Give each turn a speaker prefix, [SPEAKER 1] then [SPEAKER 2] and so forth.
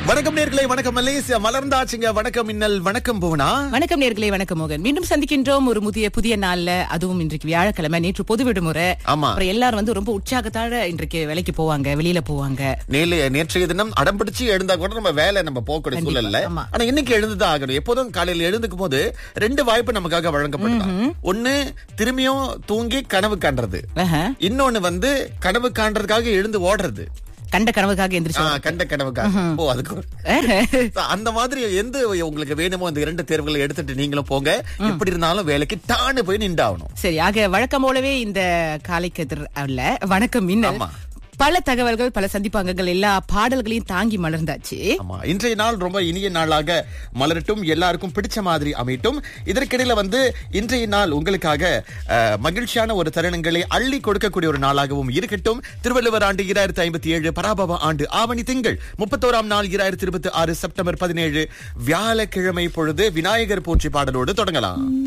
[SPEAKER 1] வணக்கம் நேர்களே வணக்கம் மலேசியா மலர்ந்தாச்சுங்க வணக்கம் மின்னல் வணக்கம் போனா
[SPEAKER 2] வணக்கம் நேர்களே வணக்கம் மோகன் மீண்டும் சந்திக்கின்றோம் ஒரு புதிய புதிய நாள்ல அதுவும் இன்றைக்கு வியாழக்கிழமை நேற்று பொது விடுமுறை
[SPEAKER 1] ஆமா.
[SPEAKER 2] அப்புறம் எல்லாரும் வந்து ரொம்ப உற்சாகத்தால இன்றைக்கு வேலைக்கு போவாங்க வெளியில போவாங்க
[SPEAKER 1] நேலே நேற்றைய தினம் அடம் பிடிச்சு எழுந்தா கூட நம்ம வேலை நம்ம போகக்கூடிய
[SPEAKER 2] கண்டிப்பா,
[SPEAKER 1] சூழல்ல
[SPEAKER 2] ஆமா.
[SPEAKER 1] ஆனா இன்னைக்கு எழுந்துதான் ஆகணும் எப்போதும் காலையில எழுந்துக்கும் போது ரெண்டு வாய்ப்பு நமக்காக வழங்கப்படலாம் ஒண்ணு திரும்பியும் தூங்கி கனவு காண்றது
[SPEAKER 2] ஆஹா.
[SPEAKER 1] இன்னொன்னு வந்து கனவு காண்றதுக்காக எழுந்து ஓடுறது
[SPEAKER 2] கண்ட கனவுக்காக
[SPEAKER 1] ஆ,
[SPEAKER 2] எந்திரிச்சு
[SPEAKER 1] கண்ட கனவுக்காக ஓ அதுக்கு ஒரு- அந்த மாதிரி எந்த உங்களுக்கு வேணுமோ இந்த இரண்டு தேர்வுகளை எடுத்துட்டு நீங்களும் போங்க எப்படி இருந்தாலும் வேலைக்கு டான்னு போய் நின்றாகணும்
[SPEAKER 2] சரி ஆக வழக்கம் போலவே இந்த காலைக்கு எதிர் அல்ல வணக்கம் மின்னல்
[SPEAKER 1] ஆமா.
[SPEAKER 2] பல தகவல்கள் பல சந்திப்பாங்கங்கள் எல்லா பாடல்களையும் தாங்கி மலர்ந்தாச்சு
[SPEAKER 1] ஆமா இன்றைய நாள் ரொம்ப இனிய நாளாக மலரட்டும் எல்லாருக்கும் பிடிச்ச மாதிரி அமையட்டும் இதற்கிடையில வந்து இன்றைய நாள் உங்களுக்காக அஹ், மகிழ்ச்சியான ஒரு தருணங்களை அள்ளி கொடுக்கக்கூடிய ஒரு நாளாகவும் இருக்கட்டும் திருவள்ளுவர் ஆண்டு இராயிரத்தி ஐம்பத்தி ஏழு பராபவ ஆண்டு ஆவணி திங்கள் முப்பத்தோராம் நாள் இராயிரத்தி இருபத்தி ஆறு செப்டம்பர் பதினேழு வியாழக்கிழமை பொழுது விநாயகர் போற்றி பாடலோடு தொடங்கலாம்